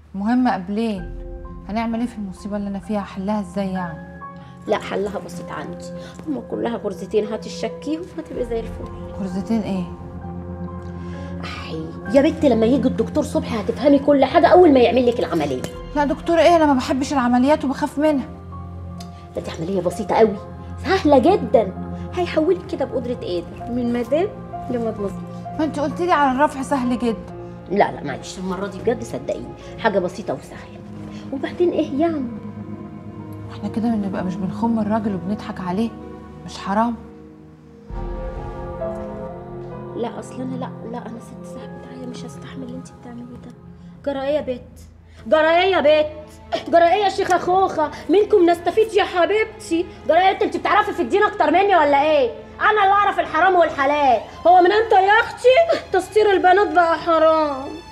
المهم قبلين هنعمل ايه في المصيبه اللي انا فيها حلها ازاي يعني لا حلها بسيط عندي هما كلها غرزتين هاتي الشكي وهتبقى زي الفل غرزتين ايه احي يا بنت لما يجي الدكتور صبحي هتفهمي كل حاجه اول ما يعمل لك العمليه لا دكتوره ايه انا ما بحبش العمليات وبخاف منها ده دي عمليه بسيطه قوي سهله جدا هيحولك كده بقدره قادر من مدام لمدمزل ما انت قلت لي على الرفع سهل جدا لا لا معلش المره دي بجد صدقيني حاجه بسيطه وسهله وبعدين ايه يعني احنا كده بنبقى مش بنخم الراجل وبنضحك عليه مش حرام لا اصل انا لا لا انا ست صاحبة عيا مش هستحمل اللي انت بتعمليه ده جرى ايه يا بت جرى ايه يا بت جرى ايه يا شيخه خوخه منكم نستفيد يا حبيبتي جرى ايه انت انت بتعرفي في الدين اكتر مني ولا ايه انا اللي اعرف الحرام والحلال هو من انت يا اختي تستير البنات بقى حرام